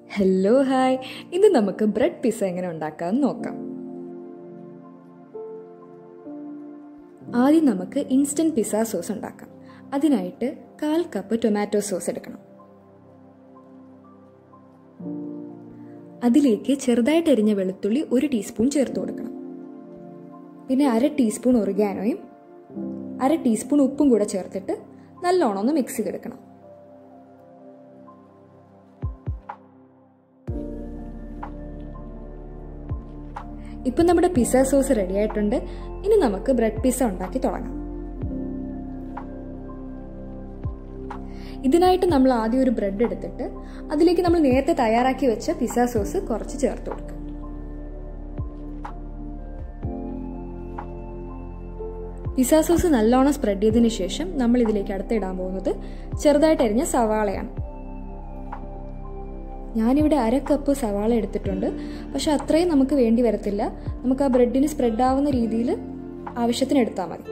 hello hi ഇന്ന് നമുക്ക് bread pizza എങ്ങനെ ഉണ്ടാക്കാമെന്ന് നോക്കാം ആദ്യം നമുക്ക് ഇൻസ്റ്റൻറ്റ് പിസ്സ സോസ് ഉണ്ടാക്കാം അതിനായിട്ട് കാൽ കപ്പ് ടൊമാറ്റോ സോസ് എടുക്കണം അതിലേക്ക് ചെറുതായിട്ട് എരിഞ്ഞ വെളുത്തുള്ളി ഒരു ടീസ്പൂൺ ചേർത്ത് കൊടുക്കണം പിന്നെ അര ടീസ്പൂൺ ഒറിഗാനോയും അര ടീസ്പൂൺ ഉപ്പും കൂടെ ചേർത്തിട്ട് നല്ലോണം ഒന്ന് മിക്സ് ചെയ്തെടുക്കണം ഇപ്പം നമ്മുടെ പിസ്സ സോസ് റെഡി ആയിട്ടുണ്ട് ഇനി നമുക്ക് ബ്രെഡ് പിസ്സ ഉണ്ടാക്കി തുടങ്ങാം ഇതിനായിട്ട് നമ്മൾ ആദ്യം ഒരു ബ്രെഡ് എടുത്തിട്ട് അതിലേക്ക് നമ്മൾ നേരത്തെ തയ്യാറാക്കി വെച്ച പിസ്സ സോസ് കുറച്ച് ചേർത്ത് കൊടുക്കുക പിസ്സ സോസ് നല്ലോണം സ്പ്രെഡ് ചെയ്തതിന് ശേഷം നമ്മൾ ഇതിലേക്ക് അടുത്ത് ഇടാൻ പോകുന്നത് ചെറുതായിട്ട് അരിഞ്ഞ സവാളയാണ് ഞാനിവിടെ അര കപ്പ് സവാള എടുത്തിട്ടുണ്ട് പക്ഷെ അത്രയും നമുക്ക് വേണ്ടി വരത്തില്ല നമുക്ക് ആ ബ്രെഡിന് സ്പ്രെഡ് ആവുന്ന രീതിയിൽ ആവശ്യത്തിന് എടുത്താൽ മതി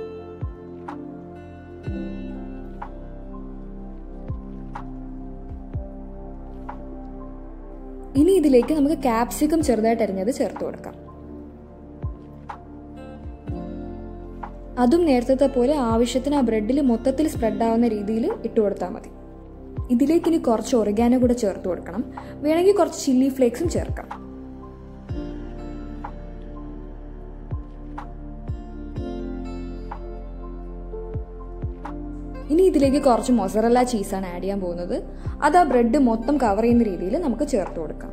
ഇനി ഇതിലേക്ക് നമുക്ക് ക്യാപ്സിക്കം ചെറുതായിട്ട് അരിഞ്ഞത് ചേർത്ത് കൊടുക്കാം അതും നേരത്തെ പോലെ ആവശ്യത്തിന് ആ ബ്രെഡിൽ മൊത്തത്തിൽ സ്പ്രെഡ് ആവുന്ന രീതിയിൽ ഇട്ട് കൊടുത്താൽ മതി ഇതിലേക്ക് ഇനി കുറച്ച് ഒറിഗാനോ കൂടെ ചേർത്ത് കൊടുക്കണം വേണമെങ്കിൽ കുറച്ച് ചില്ലി ഫ്ലേക്സും ചേർക്കാം ഇനി ഇതിലേക്ക് കുറച്ച് മൊസറല്ല ചീസാണ് ആഡ് ചെയ്യാൻ പോകുന്നത് അത് ആ ബ്രെഡ് മൊത്തം കവർ ചെയ്യുന്ന രീതിയിൽ നമുക്ക് ചേർത്ത് കൊടുക്കാം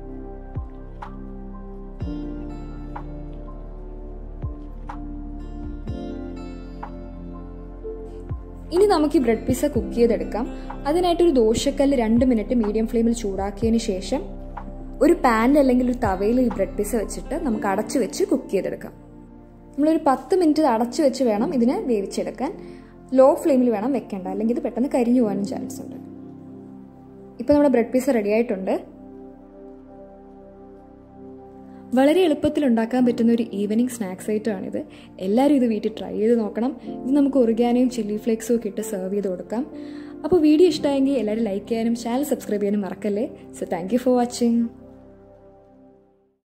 ഇനി നമുക്ക് ഈ ബ്രെഡ് പിസ്സ കുക്ക് ചെയ്തെടുക്കാം അതിനായിട്ട് ഒരു ദോശക്കല്ല് രണ്ട് മിനിറ്റ് മീഡിയം ഫ്ലെയിമിൽ ചൂടാക്കിയതിന് ശേഷം ഒരു പാനിൽ അല്ലെങ്കിൽ ഒരു തവയിൽ ഈ ബ്രെഡ് പിസ്സ വെച്ചിട്ട് നമുക്ക് അടച്ചു വെച്ച് കുക്ക് ചെയ്തെടുക്കാം നമ്മളൊരു പത്ത് മിനിറ്റ് അടച്ചു വെച്ച് വേണം ഇതിനെ വേവിച്ചെടുക്കാൻ ലോ ഫ്ലെയിമിൽ വേണം വെക്കേണ്ട അല്ലെങ്കിൽ ഇത് പെട്ടെന്ന് കരിഞ്ഞു പോകാനും ചാൻസ് ഉണ്ട് ഇപ്പോൾ നമ്മുടെ ബ്രെഡ് പിസ്സ റെഡി ആയിട്ടുണ്ട് വളരെ എളുപ്പത്തിൽ ഉണ്ടാക്കാൻ പറ്റുന്ന ഒരു ഈവനിങ് സ്നാക്സ് ഐറ്റം ആണിത് എല്ലാവരും ഇത് വീട്ടിൽ ട്രൈ ചെയ്ത് നോക്കണം ഇത് നമുക്ക് ഒറിഗാനയും ചില്ലി ഫ്ലേക്സും ഒക്കെ ഇട്ട് സെർവ് ചെയ്ത് കൊടുക്കാം അപ്പോൾ വീഡിയോ ഇഷ്ടമായെങ്കിൽ എല്ലാവരും ലൈക്ക് ചെയ്യാനും ചാനൽ സബ്സ്ക്രൈബ് ചെയ്യാനും മറക്കല്ലേ so thank you for watching